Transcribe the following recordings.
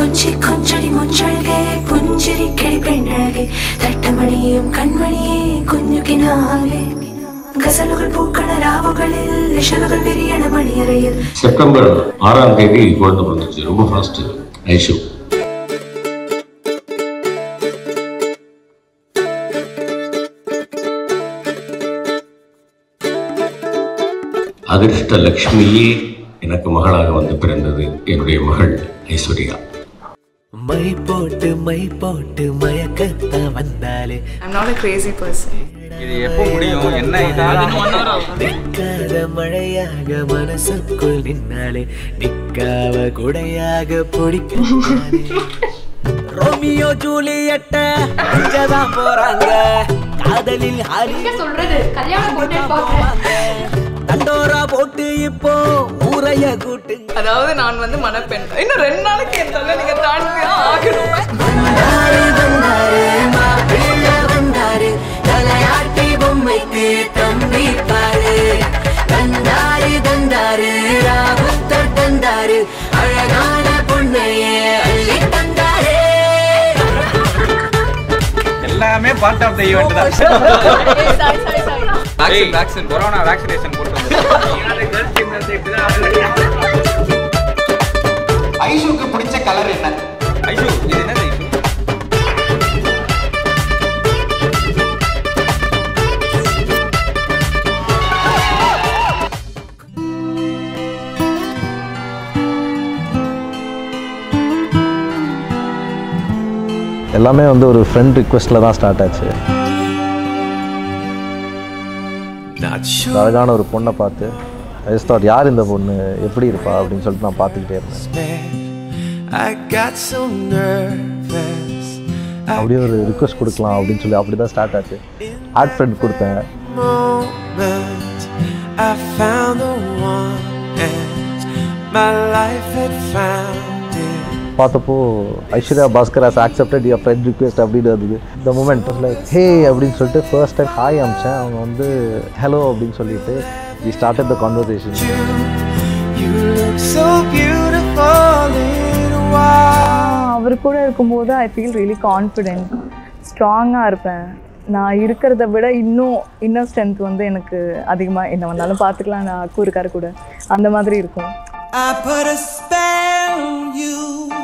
കൊഞ്ചി കൊഞ്ചടി മുഞ്ചഴകെ പുഞ്ചിരി കിളി പെണ്ണഴകെ തട്ടമണിയും കൺമണിയെ കുഞ്ഞുകിനാവേ ഗസലുകൾ പൂക്കണ രാവുകളിൽ നിശലുകൾ വിരിയണ മണിയറയിൽ செப்டம்பர் ஆறாம் தேதி குழந்தை பிறந்துச்சு ரொம்ப ஃபாஸ்ட் ஐஷு அதிர்ஷ்ட லக்ஷ்மியே எனக்கு மகளாக வந்து பிறந்தது என்னுடைய மகள் ஐஸ்வர்யா மை போட்டு மை போட்டு மயக்கத்த வந்தாலே I'm not a crazy person. இது எப்போ முடியும் என்ன இது நிற்காத மழையாக மனசுக்குள் நின்னாலே நிக்காவ குடையாக பிடிக்க ரோமியோ ஜூலியட்ட அங்கதான் போறாங்க காதலில் ஹரி சொல்றது கல்யாணம் பொண்ணு பார்க்க தண்டோரா போட்டு இப்போ ஊரைய கூட்டு அதாவது நான் வந்து மணப்பெண் இன்னும் ரெண்டு நாளைக்கு என் தொல்லை நீங்க தாண்டி ஆகணும் வந்தாரு வந்தாரு மாப்பிள்ள வந்தாரு தலையாட்டி பொம்மைக்கு தம்பி பாரு தந்தாரு தந்தாரு ராகுத்தர் தந்தாரு அழகான பொண்ணையே அள்ளி தந்தாரே எல்லாமே பார்ட் ஆஃப் த ஈவெண்ட் தான் sorry sorry sorry vaccine vaccine corona vaccination போட்டு ஐஷுக்கு பிடிச்ச கலர் என்ன ஐஷு இது என்னது ஐஷு எல்லாமே வந்து ஒரு ஃப்ரெண்ட் ரிக்வெஸ்ட்டில் தான் ஸ்டார்ட் ஆச்சு ஒரு அழகான ஒரு பொண்ணை பார்த்து ஐ தாட் யார் இந்த பொண்ணு எப்படி இருப்பா அப்படின்னு சொல்லிட்டு நான் பார்த்துக்கிட்டே இருந்தேன் I got so nervous அப்படியே ஒரு ரிக்வெஸ்ட் கொடுக்கலாம் அப்படின்னு சொல்லி அப்படி தான் ஸ்டார்ட் ஆச்சு ஆட் ஃப்ரெண்ட் கொடுத்தேன் moment I found the one and my life had found it பார்த்தப்போ Aishwarya Bhaskar has accepted your friend request அப்படின்னு இருந்தது இந்த மூமெண்ட் லைக் ஹே அப்படின்னு சொல்லிட்டு ஃபர்ஸ்ட் டைம் ஹாய் அமிச்சேன் அவங்க வந்து ஹலோ அப்படின்னு சொல்லிட்டு we started the conversation You look so beautiful in a while அவர் கூட இருக்கும்போது ஐ ஃபீல் ரியலி கான்ஃபிடென்ட் ஸ்ட்ராங்காக இருப்பேன் நான் இருக்கிறத விட இன்னும் இன்னர் ஸ்ட்ரென்த் வந்து எனக்கு அதிகமாக என்ன வந்தாலும் பார்த்துக்கலாம் நான் அக்கு இருக்காரு கூட அந்த மாதிரி இருக்கும் I put a spell on you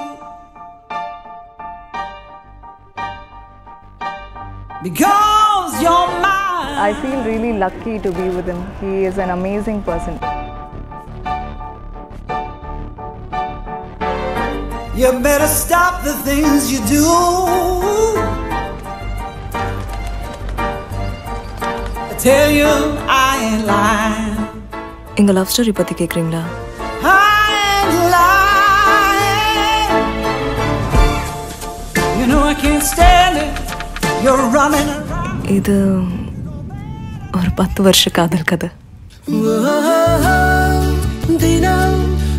Because you're mine I feel really lucky to be with him he is an amazing person You better stop the things you do I tell you I ain't lying எங்க love story பத்தி கேக்குறீங்களா I ain't lying You know I can't stand it You're running around இது ஒரு பத்து வருஷ காதல் கதை தினம்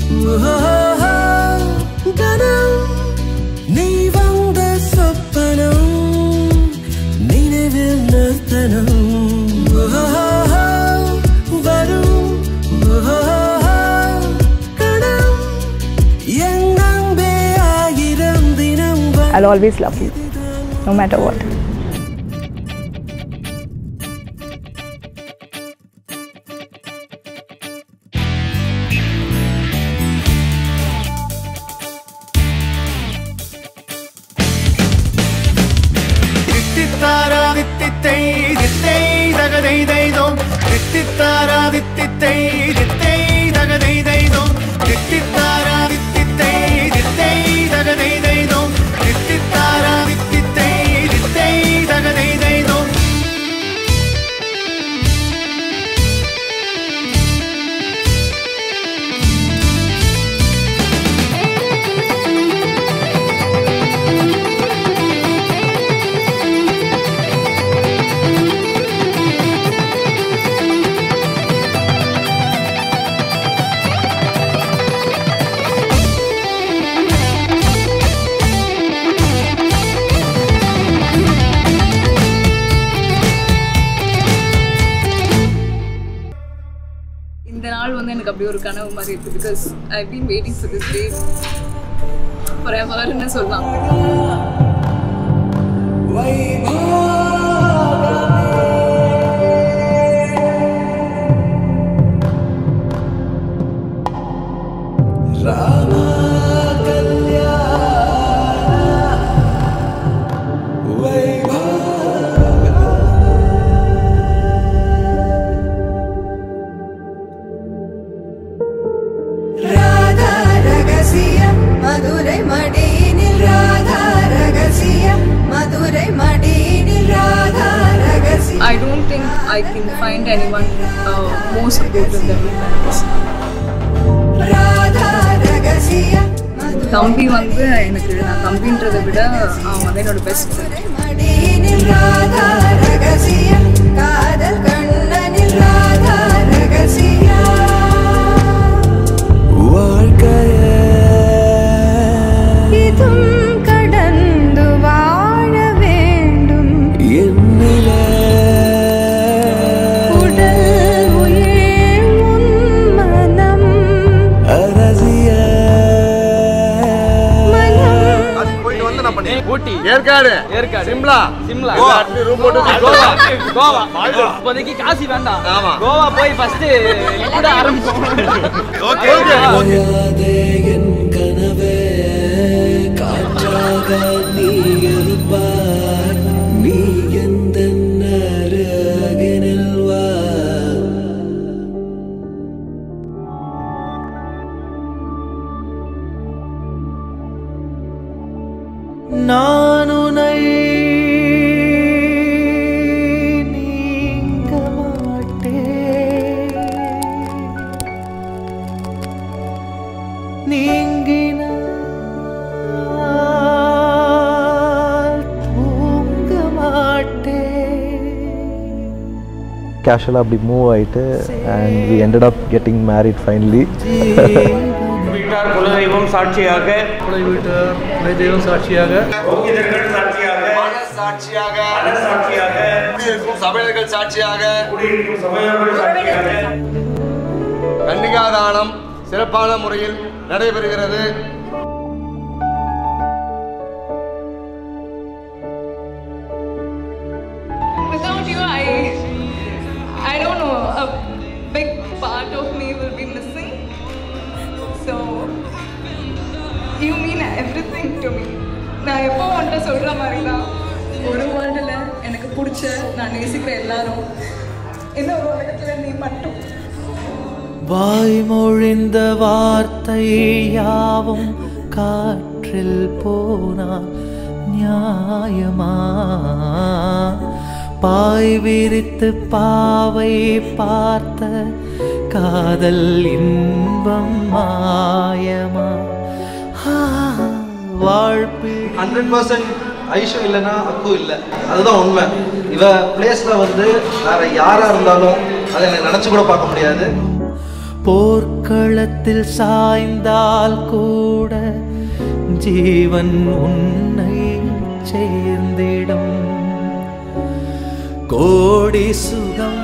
கனம் நீ வந்த சொப்பனம் நினைவில் நிறுத்தனம் வரும் கணம் என் அன்பே ஆயிரம் தினம் I'll always love you no matter what தித்தித்தாரா தித்தித்தை தித்தை தகதை தைதோம் தித்தித்தாரா தித்தித்தை தித்தை தகதை தைதோம் தித்தித்தாரா தித்தித்தை தித்தை தகதை தைதோம் தித்தித்தாரா தித்தித்தை தித்தை தகதை தைதோம் இந்த நாள் வந்து எனக்கு அப்படியே ஒரு கனவு மாதிரி இருக்கு because I been waiting for this day foreverன்னு சொல்லலாம் ராதா ரகசியம் மதுரை மடியினில் ராதா ரகசியம் மதுரை மடியினில் ராதா ரகசியம் I don't think I can find anyone uh, more supportive than my parents. Radha ரகசியம் தம்பி வந்து எனக்கு நான் தம்பின்றதை விட அவன் வந்து என்னோட பெஸ்ட் ஃப்ரெண்ட் மடியினில் ராதா ரகசியம் காதல் கண்ணனில் ராதா ரகசியம் இதும் கடந்து வாழ வேண்டும் உடல் உயிர் உன் மனம் மனம் போயிட்டு வந்து நான் பண்ணி ஊட்டி ஏற்காடு ஏற்காடு சிம்லா சிம்லா கோவா ரூம் போட்டு கோவா கோவா இப்போதைக்கு காசி வேண்டாம் ஆமா. கோவா போய் ஃபர்ஸ்ட் கூட ஆரம்பிப்போம் ஓகே ஓகே நான் உனை நீங்க மாட்டேன் நீங்கினால் தூங்க மாட்டேன் கேஷுவலாக அப்படி மூவ் ஆகிட்டு and we ended up getting married finally வீட்டார் குலதெய்வம் சாட்சியாக தெய்வம் சாட்சியாக சாட்சியாக சாட்சியாக குடியிருக்கும் சபையர்கள் சாட்சியாக கன்னிகாதானம் சிறப்பான முறையில் நடைபெறுகிறது Without you, I, I don't know, a big part of me will be missing. So, you mean everything to me. நான் எப்போ உன்ட்ட சொல்கிற மாதிரி தான் ஒரு வேர்ல்டில் எனக்கு பிடிச்ச நான் நேசிக்கிற எல்லாரும் இன்னொரு உலகத்தில் நீ மட்டும் வாய்மொழிந்த வார்த்தை யாவும் காற்றில் போனா நியாயமா பாய் விரித்து பாவை பார்த்த காதல் இன்பம் மாயமா ஆ, வாழ்ப்பில் ஹண்ட்ரட் பர்சன்ட் ஐஷு இல்லைன்னா அக்கு இல்லை அதுதான் உண்மை இவ பிளேஸில் வந்து வேற யாராக இருந்தாலும் அதை எனக்கு நினச்சி கூட பார்க்க முடியாது போர்க்களத்தில் சாய்ந்தால் கூட ஜீவன் உன்னை சேர்ந்திடும் கோடி சுகம்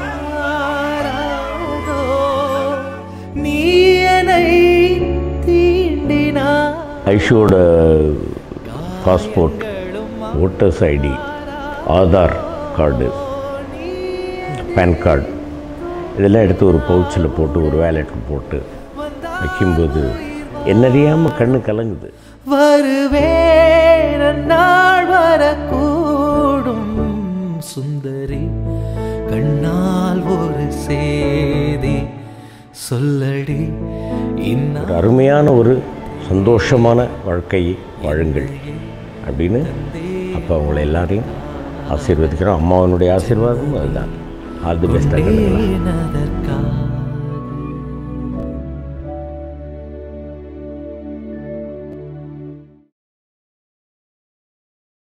வாராதோ நீ என்னை தீண்டினாய் ஐஷோட passport voters ID Aadhaar card PAN card இதெல்லாம் எடுத்து ஒரு பவுச்சில் போட்டு ஒரு வேலெட்டில் போட்டு வைக்கும்போது என்னறியாமல் கண்ணு கலங்குது வருவேன் நாள் வரக்கூடும் சுந்தரி கண்ணால் ஒரு சேதி சொல்லடி இன்னா ஒரு அருமையான ஒரு சந்தோஷமான வாழ்க்கையை வாழுங்கள் அப்படின்னு அப்போ அவங்கள எல்லாரையும் ஆசீர்வதிக்கிறோம் அம்மாவனுடைய ஆசீர்வாதம் அதுதான் ஆல் தி பெஸ்ட்டாக அதற்கா